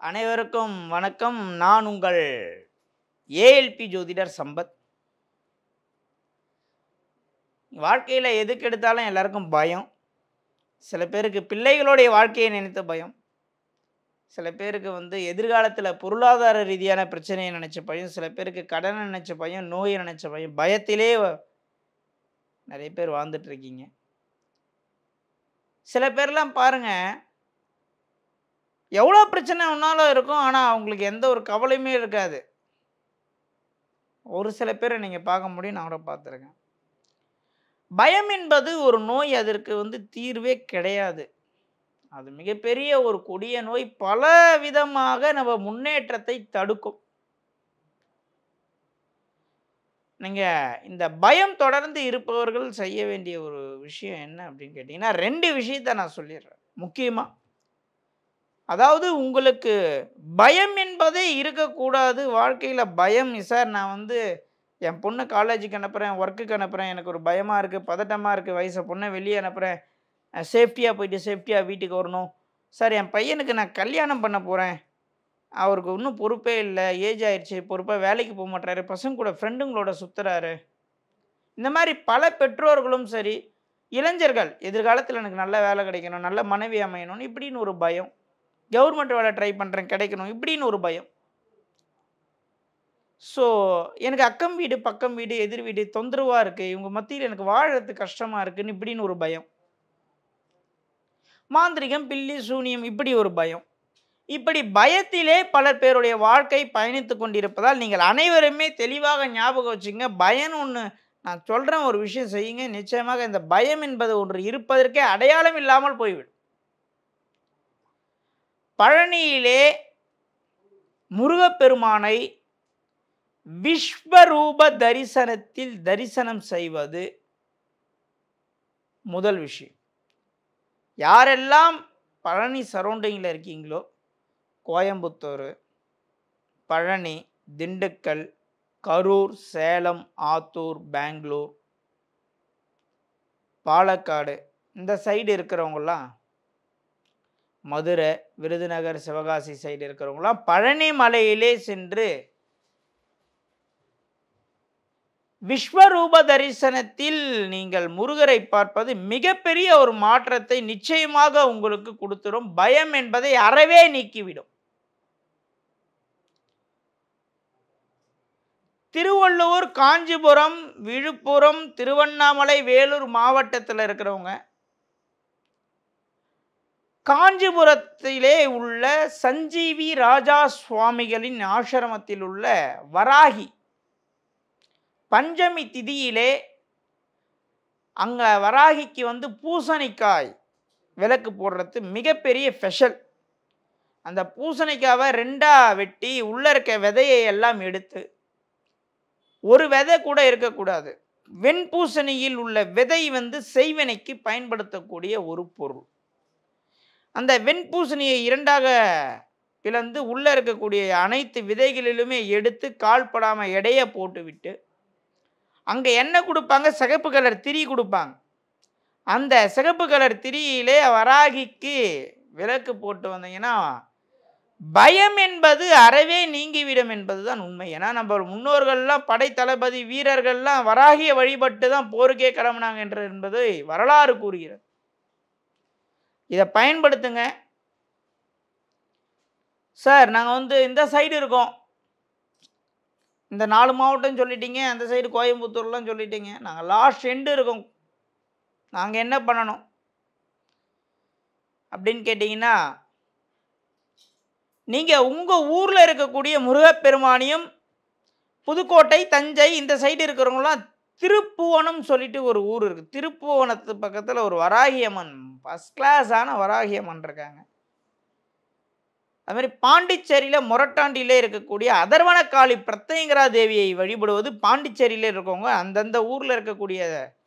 அனைவருக்கும் வணக்கம் நான் உங்கள் ஏஎல்பி ஜோதிடர் சம்பத் வாழ்க்கையில் எதுக்கு எடுத்தாலும் எல்லாருக்கும் பயம் சில பேருக்கு பிள்ளைகளுடைய வாழ்க்கையை நினைத்த பயம் சில பேருக்கு வந்து எதிர்காலத்தில் பொருளாதார ரீதியான பிரச்சனையை நினச்ச பயம் சில பேருக்கு கடனை நினச்ச பயம் நோயை நினச்ச பயம் பயத்திலே வ- நிறைய பேர் வாழ்ந்துட்டு இருக்கீங்க சில பேர்லாம் பாருங்க எவ்வளோ பிரச்சனை ஒன்றாலும் இருக்கும் ஆனால் அவங்களுக்கு எந்த ஒரு கவலையுமே இருக்காது ஒரு சில பேரை நீங்கள் பார்க்க முடியும் நான் கூட பார்த்துருக்கேன் பயம் என்பது ஒரு நோய் அதற்கு வந்து தீர்வே கிடையாது அது மிகப்பெரிய ஒரு கொடிய நோய் பல விதமாக நம்ம முன்னேற்றத்தை தடுக்கும் நீங்கள் இந்த பயம் தொடர்ந்து இருப்பவர்கள் செய்ய வேண்டிய ஒரு விஷயம் என்ன அப்படின்னு கேட்டிங்கன்னா ரெண்டு விஷயத்தை நான் சொல்லிடுறேன் முக்கியமாக அதாவது உங்களுக்கு பயம் என்பதே இருக்கக்கூடாது வாழ்க்கையில் பயம் சார் நான் வந்து என் பொண்ணை காலேஜுக்கு அனுப்புகிறேன் ஒர்க்குக்கு அனுப்புகிறேன் எனக்கு ஒரு பயமாக இருக்குது பதட்டமாக இருக்குது வயசை பொண்ணை வெளியே அனுப்புகிறேன் சேஃப்டியாக போயிட்டு சேஃப்டியாக வீட்டுக்கு வரணும் சார் என் பையனுக்கு நான் கல்யாணம் பண்ண போகிறேன் அவருக்கு இன்னும் பொறுப்பே இல்லை ஏஜ் ஆயிடுச்சு பொறுப்பாக வேலைக்கு போக மாட்டாரு பசங்க கூட ஃப்ரெண்டுங்களோட சுற்றுறாரு இந்த மாதிரி பல பெற்றோர்களும் சரி இளைஞர்கள் எதிர்காலத்தில் எனக்கு நல்ல வேலை கிடைக்கணும் நல்ல மனைவி அமையணும்னு இப்படின்னு ஒரு பயம் கவர்மெண்ட் வேலை ட்ரை பண்ணுறேன் கிடைக்கணும் இப்படின்னு ஒரு பயம் ஸோ எனக்கு அக்கம் வீடு பக்கம் வீடு எதிர் வீடு தொந்தரவாக இருக்குது இவங்க மத்தியில் எனக்கு வாழறது கஷ்டமாக இருக்குன்னு இப்படின்னு ஒரு பயம் மாந்திரிகம் பில்லி சூனியம் இப்படி ஒரு பயம் இப்படி பயத்திலே பல பேருடைய வாழ்க்கை பயணித்து கொண்டிருப்பதால் நீங்கள் அனைவருமே தெளிவாக ஞாபகம் வச்சுங்க பயம் ஒன்று நான் சொல்கிறேன் ஒரு விஷயம் செய்யுங்க நிச்சயமாக இந்த பயம் என்பது ஒன்று இருப்பதற்கே அடையாளம் இல்லாமல் போய்விடும் பழனியிலே முருகப்பெருமானை விஸ்வரூப தரிசனத்தில் தரிசனம் செய்வது முதல் விஷயம் யாரெல்லாம் பழனி சரௌண்டிங்கில் இருக்கீங்களோ கோயம்புத்தூர் பழனி திண்டுக்கல் கரூர் சேலம் ஆத்தூர் பெங்களூர் பாலக்காடு இந்த சைடு இருக்கிறவங்களாம் மதுரை விருதுநகர் சிவகாசி சைடு இருக்கிறவங்களாம் பழனி மலையிலே சென்று விஸ்வரூப தரிசனத்தில் நீங்கள் முருகரை பார்ப்பது மிகப்பெரிய ஒரு மாற்றத்தை நிச்சயமாக உங்களுக்கு கொடுத்துரும் பயம் என்பதை அறவே நீக்கிவிடும் திருவள்ளூர் காஞ்சிபுரம் விழுப்புரம் திருவண்ணாமலை வேலூர் மாவட்டத்தில் இருக்கிறவங்க காஞ்சிபுரத்திலே உள்ள சஞ்சீவி ராஜா சுவாமிகளின் ஆசிரமத்தில் உள்ள வராகி பஞ்சமி திதியிலே அங்கே வராகிக்கு வந்து பூசணிக்காய் விளக்கு போடுறது மிகப்பெரிய ஸ்பெஷல் அந்த பூசணிக்காவை ரெண்டாக வெட்டி உள்ளே இருக்க விதையை எல்லாம் எடுத்து ஒரு விதை கூட இருக்கக்கூடாது வெண்பூசணியில் உள்ள விதை வந்து செய்வினைக்கு பயன்படுத்தக்கூடிய ஒரு பொருள் அந்த வெண்பூசணியை இரண்டாக பிளந்து உள்ளே இருக்கக்கூடிய அனைத்து விதைகளிலுமே எடுத்து கால்படாமல் எடையை போட்டுவிட்டு அங்கே என்ன கொடுப்பாங்க சிகப்பு கலர் திரி கொடுப்பாங்க அந்த சிகப்பு கலர் திரியிலே வராகிக்கு விளக்கு போட்டு வந்தீங்கன்னா பயம் என்பது அறவே நீங்கிவிடும் என்பது தான் உண்மை ஏன்னா நம்ம முன்னோர்கள்லாம் படை தளபதி வீரர்கள்லாம் வராகிய வழிபட்டு தான் போருக்கே கிளம்புனாங்க என்று என்பதை வரலாறு கூறுகிறது இதை பயன்படுத்துங்க சார் நாங்கள் வந்து இந்த சைடு இருக்கோம் இந்த நாலு மாவட்டம் சொல்லிட்டீங்க அந்த சைடு கோயம்புத்தூர்லாம் சொல்லிட்டீங்க நாங்கள் லாஸ்ட் எண்டு இருக்கோம் நாங்கள் என்ன பண்ணணும் அப்படின்னு கேட்டிங்கன்னா நீங்கள் உங்கள் ஊரில் இருக்கக்கூடிய முருகப்பெருமானியும் புதுக்கோட்டை தஞ்சை இந்த சைடு இருக்கிறவங்களாம் திருப்புவனம் சொல்லிட்டு ஒரு ஊர் இருக்குது திருப்புவனத்து பக்கத்தில் ஒரு வராகி அம்மன் ஃபஸ்ட் கிளாஸான வராகி அம்மன் இருக்காங்க அது மாதிரி பாண்டிச்சேரியில் மொரட்டாண்டியிலே இருக்கக்கூடிய அதர்வனக்காளி பிரத்யங்கரா தேவியை வழிபடுவது பாண்டிச்சேரியில் இருக்கவங்க அந்தந்த ஊரில் இருக்கக்கூடிய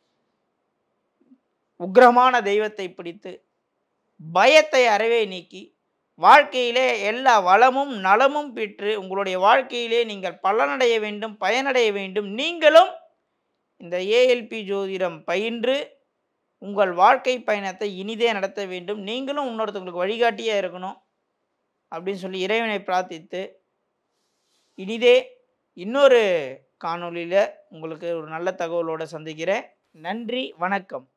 உக்ரமான தெய்வத்தை பிடித்து பயத்தை அறவே நீக்கி வாழ்க்கையிலே எல்லா வளமும் நலமும் பெற்று உங்களுடைய வாழ்க்கையிலே நீங்கள் பலனடைய வேண்டும் பயனடைய வேண்டும் நீங்களும் இந்த ஏஎல்பி ஜோதிடம் பயின்று உங்கள் வாழ்க்கை பயணத்தை இனிதே நடத்த வேண்டும் நீங்களும் இன்னொருத்தவங்களுக்கு வழிகாட்டியாக இருக்கணும் அப்படின்னு சொல்லி இறைவனை பிரார்த்தித்து இனிதே இன்னொரு காணொளியில் உங்களுக்கு ஒரு நல்ல தகவலோடு சந்திக்கிறேன் நன்றி வணக்கம்